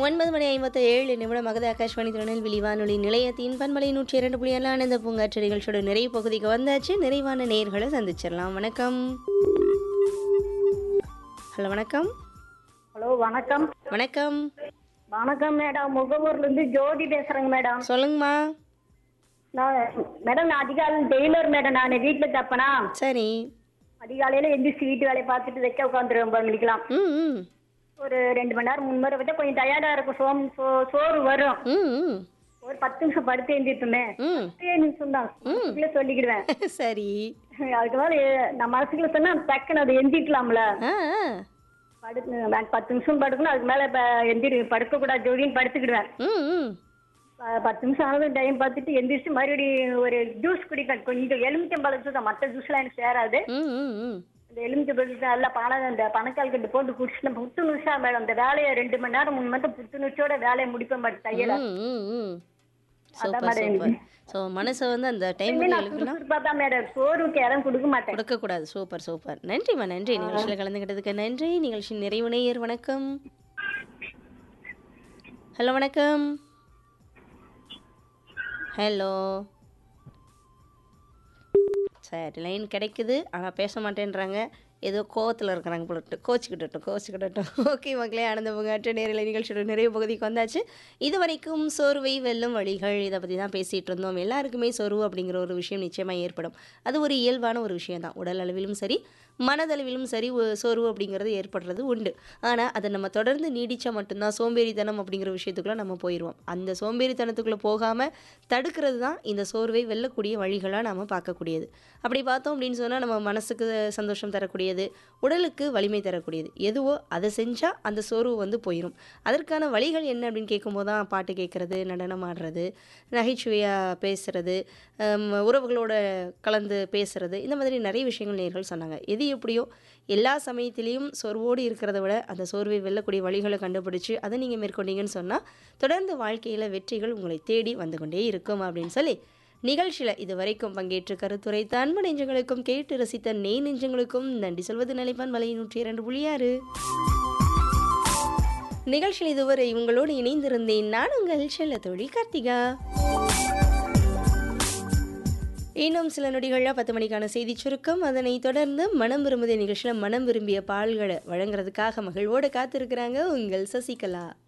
ஒன்பது மணி ஐம்பத்தி ஏழு நிமிடம் மகத ஆகாஷ்வாணி திருநெல்வேலி வானொலி நிலையத்தின் பண்பலை நூற்றி இரண்டு புள்ளி ஏழு ஆனந்த பூங்காற்று நிகழ்ச்சியோட நிறைவு பகுதிக்கு வந்தாச்சு நிறைவான நேர்களை சந்திச்சிடலாம் வணக்கம் ஹலோ வணக்கம் ஹலோ வணக்கம் வணக்கம் வணக்கம் மேடம் முகவூர்ல இருந்து ஜோதி பேசுறேங்க மேடம் சொல்லுங்கம்மா நான் மேடம் நான் அதிகாலை டெய்லர் மேடம் நான் வீட்டுல தப்பனா சரி அதிகாலையில எந்திரிச்சு வீட்டு வேலையை பார்த்துட்டு வைக்க உட்காந்துருவேன் ஒன்பது மணிக்கெல்லாம் ம் ம் ஒரு ரெண்டு மணி நேரம் மூணு மணி நேரம் வச்சா கொஞ்சம் டயர்டா இருக்கும் சோம் சோ- சோறு வரும் ம் ம் ஒரு பத்து நிமிஷம் படுத்து எழுந்திருப்போமே ம் பத்தே நிமிஷம் தான் மனசுக்குள்ளே சொல்லிக்கிடுவேன் சரி அதுக்கு மேல நான் மனசுக்குள்ள சொன்னா டக்குன்னு அதை எந்திரிக்கலாம்ல ஆ ஆ. படுத்து நான் பத்து நிமிஷம் படுக்கணும் அதுக்கு மேல இப்ப எந்திரி படுக்க கூடாது ஜோதின்னு படுத்துக்கிடுவேன் ம் ம் ப- பத்து நிமிஷம் ஆனது டைம் பார்த்துட்டு எந்திரிச்சு மறுபடியும் ஒரு ஜூஸ் குடிப்பேன் கொஞ்சம் எலுமிச்சம்பழம் ஜூஸ் மற்ற ஜூஸ்லாம் எனக்கு சேராது ம் ம் ம் இந்த எலுமிச்சம்பழம் ஜூஸ் நல்லா பணம் இந்த பணக்கால் கட்டு போட்டு குடிச்சுட்டு புத்துணர்ச்சியா மேடம் இந்த வேலையை ரெண்டு மணி நேரம் மூணு மணி நேரம் புத்துணர்ச்சியோட வேலையை முடிப்பேன் மேடம் தையல ம் ம் ம் அதான் சூப்பர் மேடம் சூப்பர் ஸோ மனசை வந்து அந்த டைமுக்கு நான் எழுப்பணும் சுறுசுறுப்பா தான் மேடம் சோறுக்கு இடம் கொடுக்க மாட்டேன் கொடுக்கக்கூடாது சூப்பர் சூப்பர் நன்றிம்மா நன்றி நிகழ்ச்சியில் கலந்துக்கிட்டதுக்கு நன்றி நிகழ்ச்சியின் நிறைவு நேயர் வணக்கம் ஹலோ வணக்கம் ஹலோ சரி லைன் கிடைக்குது ஆனால் பேச மாட்டேன்றாங்க ஏதோ கோவத்தில் இருக்கிறாங்க போலட்டு கோச்சிக்கிட்டட்டும் கோச்சிக்கிட்டட்டும் ஓகே மக்களே ஆனந்த புகாற்று நேரில் நிகழ்ச்சியோட நிறைவு பகுதிக்கு வந்தாச்சு இது வரைக்கும் சோர்வை வெல்லும் வழிகள் இதை பற்றி தான் பேசிகிட்டு இருந்தோம் எல்லாருக்குமே சோர்வு அப்படிங்கிற ஒரு விஷயம் நிச்சயமாக ஏற்படும் அது ஒரு இயல்பான ஒரு விஷயம் தான் உடல் அளவிலும் சரி மனதளவிலும் சரி ஒ- சோர்வு அப்படிங்கிறது ஏற்படுறது உண்டு ஆனால் அதை நம்ம தொடர்ந்து நீடிச்சா மட்டும்தான் சோம்பேறித்தனம் அப்படிங்கிற விஷயத்துக்குள்ளே நம்ம போயிடுவோம் அந்த சோம்பேறித்தனத்துக்குள்ளே போகாமல் தடுக்கிறது தான் இந்த சோர்வை வெல்லக்கூடிய வழிகளாக நம்ம பார்க்கக்கூடியது அப்படி பார்த்தோம் அப்படின்னு சொன்னால் நம்ம மனசுக்கு சந்தோஷம் தரக்கூடியது உடலுக்கு வலிமை தரக்கூடியது எதுவோ அதை செஞ்சால் அந்த சோர்வு வந்து போயிடும் அதற்கான வழிகள் என்ன அப்படின்னு கேட்கும்போது தான் பாட்டு கேட்குறது நடனம் ஆடுறது நகைச்சுவையாக பேசுறது ஹம், உறவுகளோட கலந்து பேசுறது இந்த மாதிரி நிறைய விஷயங்கள் நேர்கள் சொன்னாங்க எது எப்படியோ எல்லா சமயத்திலையும் சோர்வோடு இருக்கிறத விட அந்த சோர்வை வெல்லக்கூடிய வழிகளை கண்டுபிடிச்சு அதை நீங்கள் மேற்கொண்டீங்கன்னு சொன்னால் தொடர்ந்து வாழ்க்கையில் வெற்றிகள் உங்களை தேடி வந்து கொண்டே இருக்கும் அப்படின்னு சொல்லி நிகழ்ச்சியில் இது வரைக்கும் பங்கேற்று கருத்துரை அன்பு நெஞ்சங்களுக்கும் கேட்டு ரசித்த நெய் நெஞ்சங்களுக்கும் நன்றி சொல்வது நிலைப்பான் மலை நூற்றி இரண்டு புள்ளியாறு நிகழ்ச்சியில் இதுவரை உங்களோடு இணைந்திருந்தேன் நான் உங்கள் செல்ல தோழி கார்த்திகா இன்னும் சில நொடிகளில் பத்து மணிக்கான செய்தி சுருக்கம் அதனைத் தொடர்ந்து மனம் விரும்புதே நிகழ்ச்சியில் மனம் விரும்பிய பால்களை வழங்குறதுக்காக மகிழ்வோடு காத்திருக்கிறாங்க உங்கள் சசிகலா